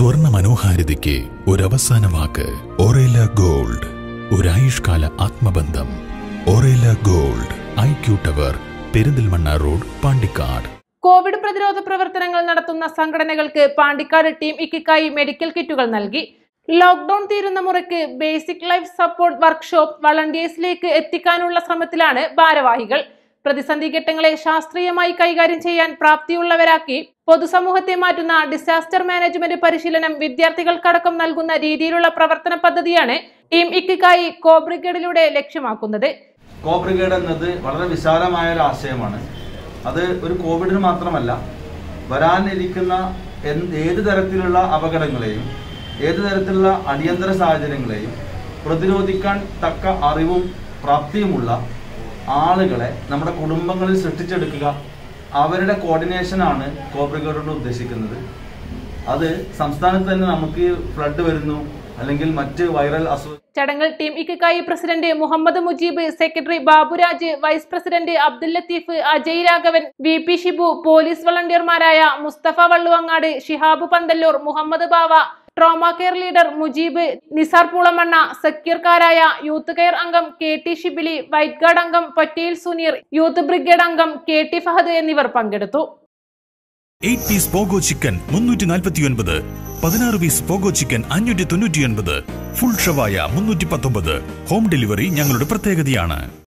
സ്വർണ്ണ മനോഹാരിതയ്ക്ക് ഒരവസാന വാക്ക് ഒറേല ഗോൾഡ് ഒരായുഷ്കാല ആത്മബന്ധം Orela gold I Q tower Perinthalmanna road Pandikkad COVID പ്രതിരോധ പ്രവർത്തനങ്ങൾ നടത്തുന്ന സംഘടനകൾക്ക് പാണ്ടിക്കാട് ടീം ഇക്കിക്കായി മെഡിക്കൽ കിറ്റുകൾ നൽകി ലോക്ക്ഡൌൺ തീരുന്ന മുറയ്ക്ക് ബേസിക് ലൈഫ് സപ്പോർട്ട് വർക്ക്ഷോപ്പ് വളണ്ടിയേഴ്സിലേക്ക് എത്തിക്കാനുള്ള ശ്രമത്തിലാണ് ഭാരവാഹികൾ പ്രതിസന്ധി ഘട്ടങ്ങളെ ശാസ്ത്രീയമായി കൈകാര്യം ചെയ്യാൻ പ്രാപ്തിയുള്ളവരാക്കി പൊതുസമൂഹത്തെ മാറ്റുന്ന ഡിസാസ്റ്റർ മാനേജ്മെന്റ് പരിശീലനം വിദ്യാർത്ഥികൾക്കടക്കം നൽകുന്ന രീതിയിലുള്ള പ്രവർത്തന പദ്ധതിയാണ് ടീം ഇക്കിക്കായി കോ ബ്രിഗേഡിലൂടെ ലക്ഷ്യമാക്കുന്നത് കോ ബ്രിഗേഡ് എന്നത് വളരെ വിശാലമായ ഒരു ആശയമാണ് അത് ഒരു കോവിഡിന് മാത്രമല്ല വരാനിരിക്കുന്ന എന്ത് ഏത് തരത്തിലുള്ള അപകടങ്ങളെയും ഏത് തരത്തിലുള്ള അടിയന്തര സാഹചര്യങ്ങളെയും പ്രതിരോധിക്കാൻ തക്ക അറിവും പ്രാപ്തിയുമുള്ള ആളുകളെ നമ്മുടെ കുടുംബങ്ങളിൽ സൃഷ്ടിച്ചെടുക്കുക അവരുടെ കോർഡിനേഷനാണ് കോ ബ്രിഗേഡ് കൊണ്ട് ഉദ്ദേശിക്കുന്നത് അത് സംസ്ഥാനത്ത് തന്നെ നമുക്ക് ഫ്ലഡ് വരുന്നു അല്ലെങ്കിൽ മറ്റ് വൈറൽ അസുഖ ചടങ്ങിൽ ടീം ഇക്കായി president Muhammad Mujeeb secretary Baburaj vice president Abdul Latheef Ajay Raghavan V P Shibu police വളണ്ടിയർമാരായ Musthafa Valluvangad Shihab Panthalloor Muhammad Bava trauma care leader Mujeeb Nisar Poolamanna സക്കീർക്കാരായ യൂത്ത് കെയർ അംഗം K T Shibili white guard അംഗം പറ്റേൽ സുനീർ യൂത്ത് ബ്രിഗേഡ് അംഗം കെ ടി ഫഹദ് എന്നിവർ പങ്കെടുത്തു എയ്റ്റ് പീസ് പോഗോ ചിക്കൻ മുന്നൂറ്റി നാൽപ്പത്തി ഒൻപത് പതിനാറ് പീസ് പോഗോ ചിക്കൻ അഞ്ഞൂറ്റി തൊണ്ണൂറ്റി ഒൻപത് ഫുൾ ഷവായ മുന്നൂറ്റി പത്തൊമ്പത് ഹോം ഡെലിവറി ഞങ്ങളുടെ പ്രത്യേകതയാണ്